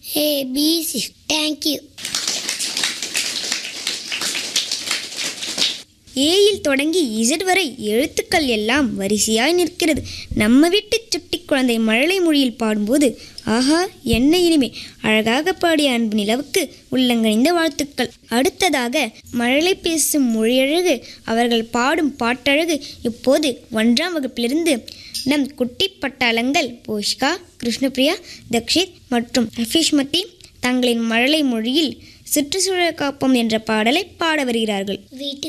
ஏ B C thank you ஏயில் தொடங்கி Z வரை எழுத்துக்கள் எல்லாம் வரிசையாய் நிற்கிறது நம்ம வீட்டு சுட்டி குழந்தை மழலை மொழியில் பாடும்போது ஆஹா என்ன இனிமே அழகாக பாடிய அன்பு நிலவுக்கு உள்ளங்கணிந்த வாழ்த்துக்கள் அடுத்ததாக மழலை பேசும் மொழியழகு அவர்கள் பாடும் பாட்டழகு இப்போது ஒன்றாம் வகுப்பிலிருந்து நம் குட்டி பட்டாளங்கள் போஷ்கா கிருஷ்ணபிரியா தக்ஷித் மற்றும் அஃபிஷ்மதி தங்களின் மழலை மொழியில் சுற்றுச்சூழல் காப்போம் என்ற பாடலை பாட வருகிறார்கள் வீட்டு